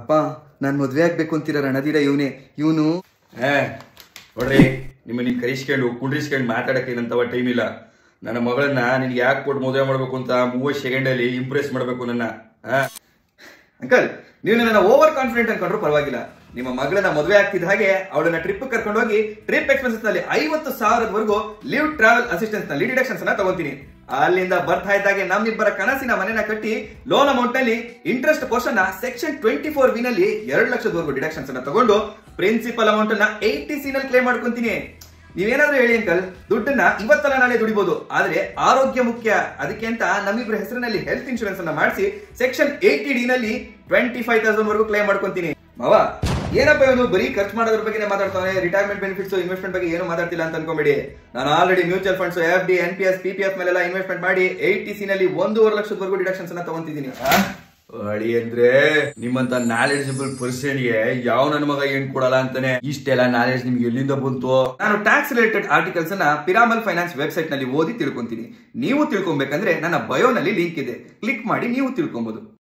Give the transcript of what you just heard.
ಅಪ್ಪ ನಾನು ಮದ್ವೆ ಆಗ್ಬೇಕು ಅಂತೀರ ರಣಧೀರ ಇವನೇ ಇವನು ಏ ನೋಡ್ರಿ ನಿಮ್ಮ ನೀವು ಕರಿಸ್ಕೊಂಡು ಕುಂಡ್ರಿಸ್ಕೊಂಡು ಮಾತಾಡಕ್ಕೆ ನಂತವ ಟೈಮ್ ಇಲ್ಲ ನನ್ನ ಮಗಳನ್ನ ನಿನ್ಗೆ ಯಾಕೆ ಕೊಟ್ಟು ಮದುವೆ ಮಾಡ್ಬೇಕು ಅಂತ ಮೂವತ್ತು ಸೆಕೆಂಡಲ್ಲಿ ಇಂಪ್ರೆಸ್ ಮಾಡಬೇಕು ನನ್ನ ಆ? ಅಂಕಲ್ ನೀವು ನನ್ನ ಓವರ್ ಕಾನ್ಫಿಡೆಂಟ್ ಅನ್ಕೊಂಡ್ರು ಪರವಾಗಿಲ್ಲ ನಿಮ್ಮ ಮಗಳನ್ನ ಮದುವೆ ಆಗ್ತಿದ್ದ ಹಾಗೆ ಅವಳನ್ನ ಟ್ರಿಪ್ ಕರ್ಕೊಂಡು ಹೋಗಿ ಟ್ರಿಪ್ ಎಕ್ಸ್ಪೆನ್ಸಸ್ ನಲ್ಲಿ ಐವತ್ತು ಸಾವಿರದವರೆಗೂ ಲೀವ್ ಟ್ರಾವೆಲ್ ಅಸಿಸ್ಟೆನ್ಸ್ ನಲ್ಲಿ ಡಿಡಕ್ಷನ್ಸ್ ಅನ್ನ ತಗೊಂತೀನಿ ಅಲ್ಲಿಂದ ಬರ್ತಾ ಇದ್ದಾಗೆ ನಮ್ಮಿಬ್ಬರ ಕನಸಿನ ಮನೆನ ಕಟ್ಟಿ ಲೋನ್ ಅಮೌಂಟ್ ನಲ್ಲಿ ಇಂಟ್ರೆಸ್ಟ್ ಪೋರ್ಷನ್ ನ ಸೆಕ್ಷನ್ ಟ್ವೆಂಟಿ ಫೋರ್ ವಿ ನಲ್ಲಿ ಎರಡು ಲಕ್ಷದವರೆಗೂ ಡಿಡಕ್ಷನ್ಸ್ ಅನ್ನ ತಗೊಂಡು ಪ್ರಿನ್ಸಿಪಲ್ ಅಮೌಂಟ್ ನ ಏಯ್ಟಿ ಸಿ ನಲ್ಲಿ ಕ್ಲೇಮ್ ಮಾಡ್ಕೊಂತೀನಿ ನೀವೇನಾದ್ರೂ ಹೇಳಿ ಅಂಕಲ್ ದುಡ್ಡನ್ನ ಇವತ್ತಲ್ಲ ನಾಳೆ ದುಡಿಬಹುದು ಆದ್ರೆ ಆರೋಗ್ಯ ಮುಖ್ಯ ಅದಕ್ಕೆ ಅಂತ ನಮ್ಮಿಬ್ಬರ ಹೆಸರಿನಲ್ಲಿ ಹೆಲ್ತ್ ಇನ್ಶೂರೆನ್ಸ್ ಅನ್ನ ಮಾಡಿಸಿ ಸೆಕ್ಷನ್ ಏಯ್ಟಿ ಡಿ ನಲ್ಲಿ ಟ್ವೆಂಟಿ ಫೈವ್ ತೌಸಂಡ್ ವರೆಗೂ ಕ್ಲೈಮ್ ಮಾಡ್ಕೊಂತೀನಿ ಮಾವ ಏನಪ್ಪ ಇವನು ಬರೀ ಖರ್ಚು ಮಾಡೋದ್ರ ಬಗ್ಗೆ ಮಾತಾಡ್ತಾನೆ ರಿಟೈರ್ಮೆಂಟ್ ಬೆನಿಫಿಟ್ಸ್ ಇನ್ವೆಸ್ಟ್ಮೆಂಟ್ ಬಗ್ಗೆ ಏನು ಮಾತಾಡ್ತಿಲ್ಲ ಅಂತ ಅನ್ಕೊಂಬೇಡಿ ನಾನು already mutual funds F D N P S P P F ಮೇಲೆಲ್ಲ ಇನ್ವೆಸ್ಟ್ಮೆಂಟ್ ಮಾಡಿ ಏಯ್ಟಿ ಸಿ ನಲ್ಲಿ ಒಂದೂವರೆ ಲಕ್ಷದವರೆಗೂ ಡಿಡಕ್ಷನ್ಸ್ ಅನ್ನ ತಗೊಂತಿದ್ದೀನಿ ಅಳಿ ಅಂದ್ರೆ ನಿಮ್ಮಂತ ನಾಲೆಡ್ಜಬಲ್ ಪರ್ಸನ್ಗೆ ಯಾವ ನನ್ನ ಮಗ ಏನ್ ಕೊಡಲ್ಲ ಅಂತಾನೆ ಇಷ್ಟೆಲ್ಲ ನಾಲೆಡ್ಜ್ ನಿಮ್ಗೆ ಎಲ್ಲಿಂದ ಬಂತು ನಾನು ಟ್ಯಾಕ್ಸ್ ರಿಲೇಟೆಡ್ ಆರ್ಟಿಕಲ್ಸ್ ಅನ್ನ ಪಿರಾಮಲ್ ಫೈನಾನ್ಸ್ ವೆಬ್ಸೈಟ್ ನಲ್ಲಿ ಓದಿ ತಿಳ್ಕೊಂತೀನಿ ನೀವು ತಿಳ್ಕೊಬೇಕಂದ್ರೆ ನನ್ನ ಬಯೋನಲ್ಲಿ ಲಿಂಕ್ ಇದೆ ಕ್ಲಿಕ್ ಮಾಡಿ ನೀವು ತಿಳ್ಕೊಬಹುದು